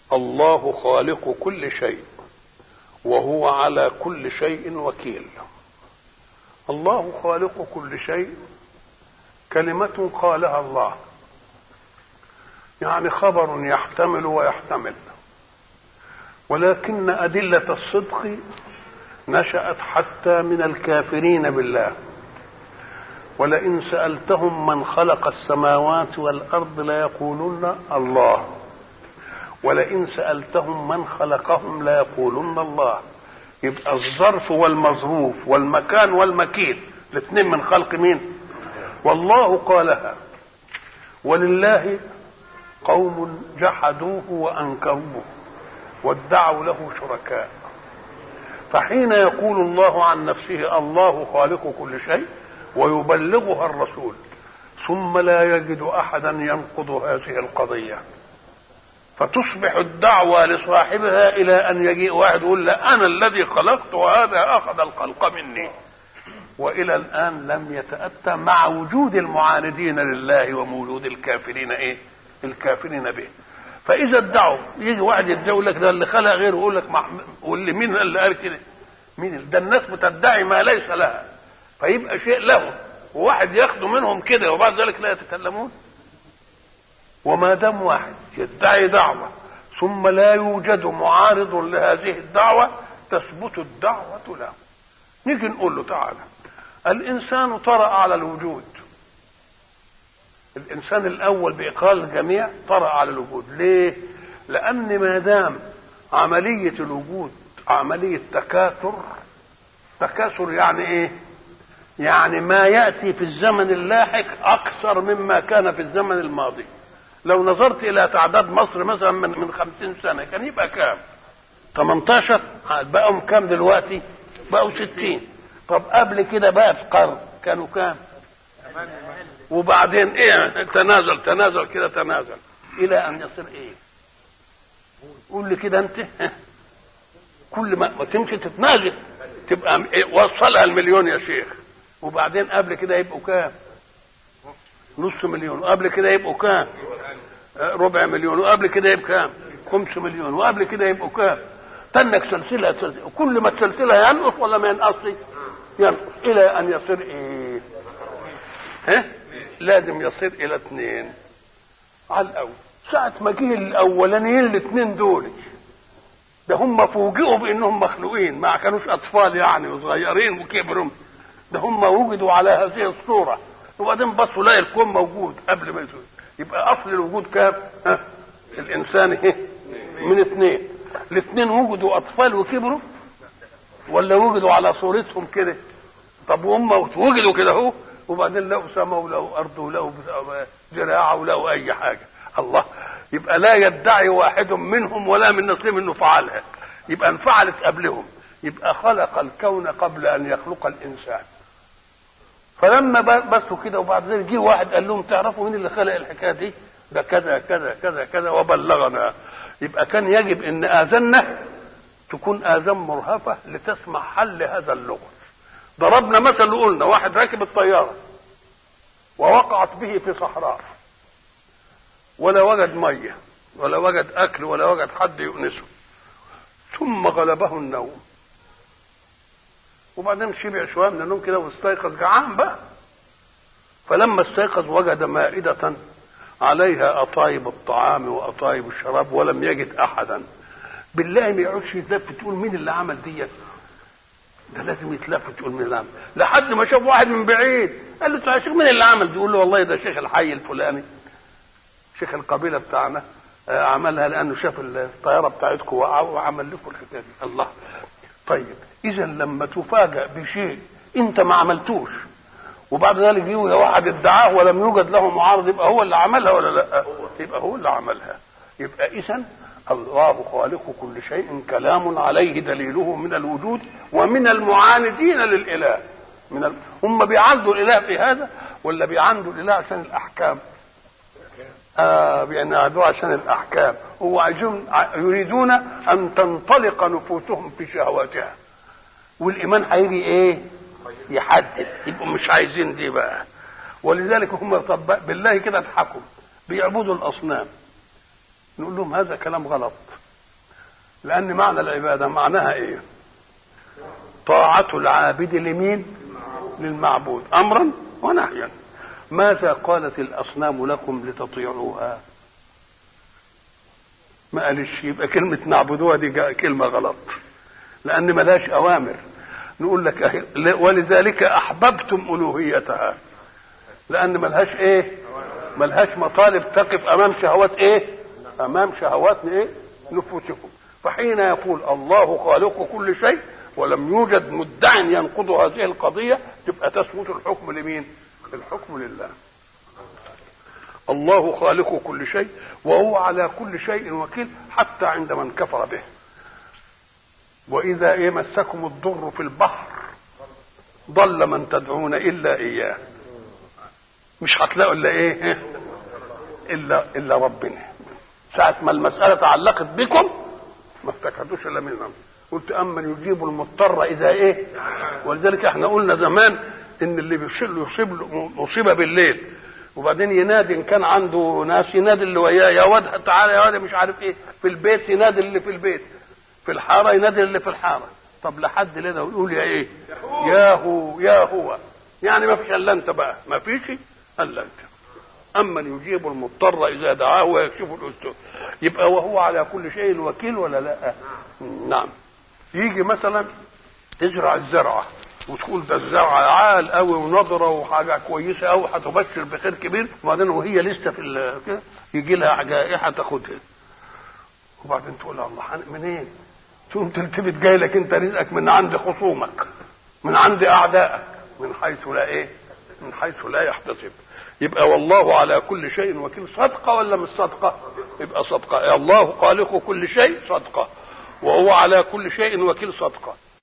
الله خالق كل شيء وهو على كل شيء وكيل الله خالق كل شيء كلمة قالها الله يعني خبر يحتمل ويحتمل ولكن أدلة الصدق نشأت حتى من الكافرين بالله ولئن سألتهم من خلق السماوات والأرض ليقولن الله ولئن سألتهم من خلقهم ليقولن الله يبقى الظرف والمظروف والمكان والمكين الاثنين من خلق مين والله قالها ولله قوم جحدوه وانكروه وادعوا له شركاء فحين يقول الله عن نفسه الله خالق كل شيء ويبلغها الرسول ثم لا يجد احدا ينقض هذه القضيه فتصبح الدعوة لصاحبها إلى أن يجيء واحد يقول لا أنا الذي خلقت وهذا أخذ الخلق مني وإلى الآن لم يتأتى مع وجود المعاندين لله وموجود الكافرين إيه؟ الكافرين به فإذا ادعوا يجي واحد يدعي لك ده اللي خلق غيره يقول لك واللي مين اللي قال كده؟ مين ده الناس بتدعي ما ليس لها فيبقى شيء له وواحد ياخده منهم كده وبعد ذلك لا يتكلمون وما دام واحد يدعي دعوة ثم لا يوجد معارض لهذه الدعوة تثبت الدعوة له نيجي نقول له تعالى الإنسان طرأ على الوجود الإنسان الأول بإقرار الجميع طرأ على الوجود ليه؟ لأن ما دام عملية الوجود عملية تكاثر تكاثر يعني إيه؟ يعني ما يأتي في الزمن اللاحق أكثر مما كان في الزمن الماضي لو نظرت الى تعداد مصر مثلا من من 50 سنه كان يبقى كام 18 بقوا كام دلوقتي بقوا 60 طب قبل كده بقى في قرن كانوا كام وبعدين ايه تنازل تنازل كده تنازل الى ان يصير ايه قول لي كده انت كل ما تمشي تتنازل تبقى وصلها المليون يا شيخ وبعدين قبل كده يبقوا كام نص مليون وقبل كده يبقوا كام ربع مليون وقبل كده يبقى كام خمس مليون وقبل كده يبقوا كام تنك سلسلة سلسلة كل ما السلسلة ينقص ولا ما ينقصش ينقص إلى أن يصير إيه ها لازم يصير إلى اثنين على الأول ساعة ما جه الأولانيين الاثنين دول ده هم فوجئوا بأنهم مخلوقين ما كانوش أطفال يعني وصغيرين وكبروا ده هم وجدوا على هذه الصورة وبعدين بصوا لا الكون موجود قبل ما يزول يبقى اصل الوجود كام ها الانسان ايه من اثنين الاثنين وجدوا اطفال وكبروا ولا وجدوا على صورتهم كده طب وهم وجدوا كده اهو وبعدين لقوا سماء ولقوا ارض ولقوا زراعه ولقوا اي حاجه الله يبقى لا يدعي واحد منهم ولا من نصيب انه فعلها يبقى انفعلت قبلهم يبقى خلق الكون قبل ان يخلق الانسان فلما بسوا كده وبعد ذلك جه واحد قال لهم تعرفوا مين اللي خلق الحكايه دي؟ ده كذا كذا كذا كذا وبلغنا يبقى كان يجب ان اذاننا تكون اذان مرهفه لتسمع حل هذا اللغز ضربنا مثل وقلنا واحد راكب الطياره ووقعت به في صحراء ولا وجد ميه ولا وجد اكل ولا وجد حد يؤنسه ثم غلبه النوم وبعدين شبع شويه من النوم كده واستيقظ جعان بقى فلما استيقظ وجد مائدة عليها أطايب الطعام وأطايب الشراب ولم يجد أحدا بالله ما يقعدش يتلف تقول مين اللي عمل ديت ده لازم يتلف تقول مين اللي عمل لحد ما شاف واحد من بعيد قال له يا شيخ مين اللي عمل يقول له والله ده شيخ الحي الفلاني شيخ القبيله بتاعنا عملها لانه شاف الطياره بتاعتكم وعمل لكم الحكايه دي الله طيب اذا لما تفاجأ بشيء انت ما عملتوش وبعد ذلك يجي واحد ادعاه ولم يوجد له معارض يبقى هو اللي عملها ولا لا يبقى هو اللي عملها يبقى اذا الله خالق كل شيء كلام عليه دليله من الوجود ومن المعاندين للاله من ال... هم بيعاندوا الاله في هذا ولا بيعاندوا الاله عشان الاحكام آه بيعاندوه عشان الاحكام هو عايزون يريدون ان تنطلق نفوسهم في شهواتها والايمان هيجي ايه يحدد يبقوا مش عايزين دي بقى ولذلك هم طب بالله كده اضحكوا بيعبدوا الاصنام نقول لهم هذا كلام غلط لان معنى العباده معناها ايه طاعه العابد لمين للمعبود امرا ونهيا ماذا قالت الاصنام لكم لتطيعوها ما قالش يبقى كلمه نعبدوها دي كلمه غلط لان ملهاش اوامر نقول لك ولذلك احببتم الوهيتها لان ملهاش ايه ملهاش مطالب تقف امام شهوات ايه امام شهوات ايه نفوسكم فحين يقول الله خالق كل شيء ولم يوجد مدع ينقض هذه القضيه تبقى تثبت الحكم لمين الحكم لله الله خالق كل شيء وهو على كل شيء وكيل حتى عند من كفر به واذا ايه مسكم الضر في البحر ضل من تدعون الا اياه مش هتلاقوا الا ايه الا الا ربنا ساعة ما المسألة تعلقت بكم ما افتكرتوش الا من ربنا قلت اما يجيب المضطر اذا ايه ولذلك احنا قلنا زمان ان اللي بيصيب يصيب مصيبه بالليل وبعدين ينادي ان كان عنده ناس ينادي اللي وياه يا واد تعالى يا واد مش عارف ايه في البيت ينادي اللي في البيت في الحاره ينادي اللي في الحاره طب لحد كده ويقول يا ايه يا هو يا هو يعني ما فيش الا انت بقى ما فيش الا انت اما يجيب المضطر اذا دعاه ويكشف الاستر يبقى وهو على كل شيء وكيل ولا لا نعم يجي مثلا تزرع الزرعه وتقول ده الزرعه عال قوي ونضره وحاجه كويسه قوي هتبشر بخير كبير وبعدين وهي لسه في كده يجي لها جائحه تاخدها وبعدين تقول الله منين؟ تقوم تلتفت جاي لك انت رزقك من عند خصومك من عند اعدائك من حيث لا ايه؟ من حيث لا يحتسب يبقى والله على كل شيء وكيل صدقه ولا مش صدقه؟ يبقى صدقه الله خالق كل شيء صدقه وهو على كل شيء وكيل صدقه